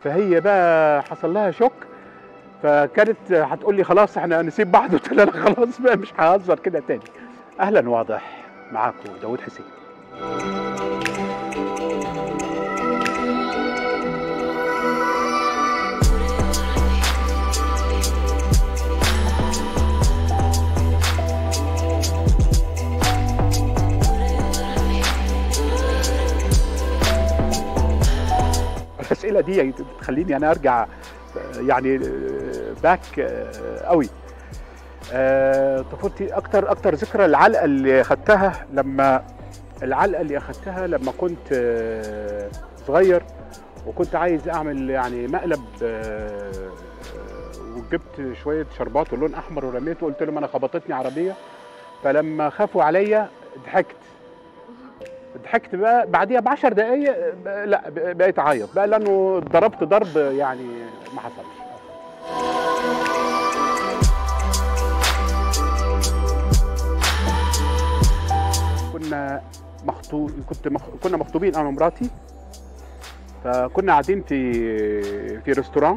فهي بقى حصل لها شوك فكانت هتقول لي خلاص احنا نسيب بعض قلت لها لا خلاص بقى مش ههزر كده تاني اهلا واضح معاكم داود حسين الاسئله دي بتخليني انا ارجع يعني باك قوي طفولتي اكتر اكتر ذكرى العلقه اللي اخدتها لما العلقه اللي اخدتها لما كنت آه، صغير وكنت عايز اعمل يعني مقلب آه، وجبت شويه شربات ولون احمر ورميته وقلت لهم انا خبطتني عربيه فلما خافوا عليا ضحكت ضحكت بقى بعديها ب 10 دقايق بقى- لا بقى- بقيت اعيط بقى لانه ضربت ضرب يعني ما حصلش كنا مخطوب كنت مخ... كنا مخطوبين انا ومراتي فكنا قاعدين في في ريستوران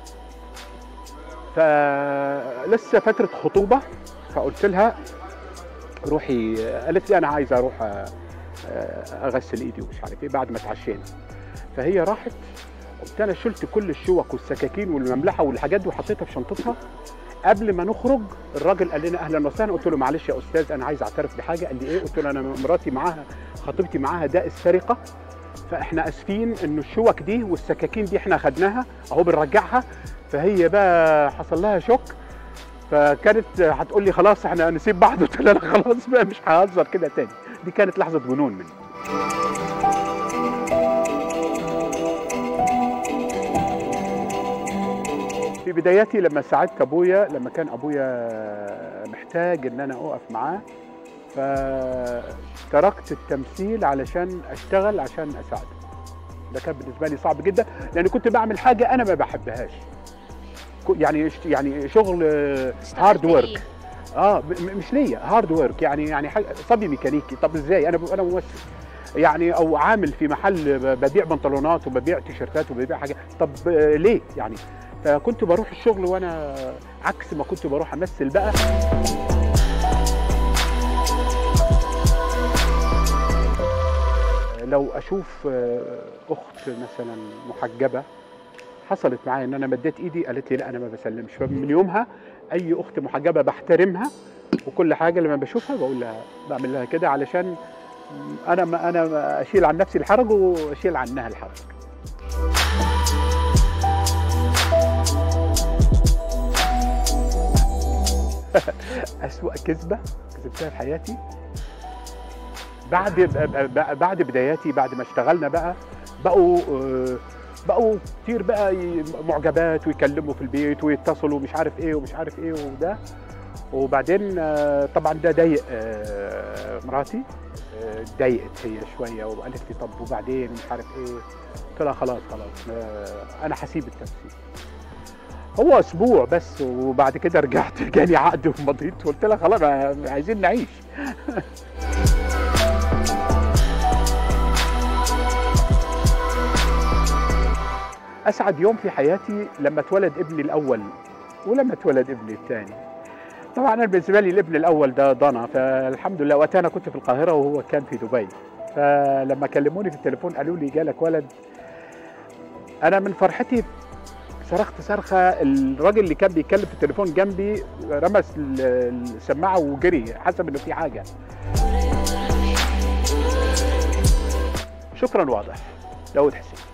فلسه فتره خطوبه فقلت لها روحي قالت لي انا عايزه اروح أ- اغسل ايدي ومش عارف ايه بعد ما اتعشينا فهي راحت قمت انا شلت كل الشوك والسكاكين والمملحه والحاجات دي وحطيتها في شنطتها قبل ما نخرج الراجل قال لنا اهلا وسهلا قلت له معلش يا استاذ انا عايز اعترف بحاجه قال لي ايه قلت له انا مراتي معاها خطيبتي معاها داء السرقه فاحنا اسفين انه الشوك دي والسكاكين دي احنا خدناها اهو بنرجعها فهي بقى حصل لها شوك فكانت هتقول لي خلاص احنا نسيب بعض قلت لها لا خلاص بقى مش ههزر كده تاني دي كانت لحظه جنون مني في بداياتي لما ساعدت ابويا لما كان ابويا محتاج ان انا اقف معاه فتركت التمثيل علشان اشتغل عشان اساعده ده كان بالنسبه لي صعب جدا لان كنت بعمل حاجه انا ما بحبهاش كو- يعني يعني شغل هارد ورك اه م- م- مش ليا هارد ورك يعني يعني حاجة صبي ميكانيكي طب ازاي انا ب- انا ممثل يعني او عامل في محل ب- ببيع بنطلونات وببيع تيشيرتات وببيع حاجه طب آه، ليه يعني فكنت بروح الشغل وانا عكس ما كنت بروح امثل بقى لو اشوف آه، اخت مثلا محجبه حصلت معايا ان انا مديت ايدي قالت لي لا انا ما بسلمش فمن يومها اي اخت محجبه بحترمها وكل حاجه لما بشوفها بقول لها بعمل لها كده علشان انا ما انا ما اشيل عن نفسي الحرج واشيل عنها الحرج أسوأ كذبة كذبتها في حياتي بعد ب- ب- بعد بداياتي بعد ما اشتغلنا بقى بقوا آه، بقوا كتير بقى ي- معجبات ويكلموا في البيت ويتصلوا مش عارف ايه ومش عارف ايه وده وبعدين آه، طبعا ده ضايق آه، مراتي آه، اتضايقت هي شويه وقالت لي طب وبعدين مش عارف ايه قلت لها خلاص خلاص آه، انا هسيب التمثيل هو اسبوع بس وبعد كده رجعت جالي عقد ومضيت وقلت لها خلاص ما- عايزين نعيش اسعد يوم في حياتي لما اتولد ابني الاول ولما اتولد ابني الثاني طبعا انا بالنسبه لي الابن الاول ده ضنا فالحمد لله وقتها انا كنت في القاهره وهو كان في دبي فلما كلموني في التليفون قالوا لي جالك ولد انا من فرحتي صرخت صرخه الراجل اللي كان بيتكلم في التليفون جنبي رمس ال- السماعه وجري حسب انه في حاجه شكرا واضح داود حسين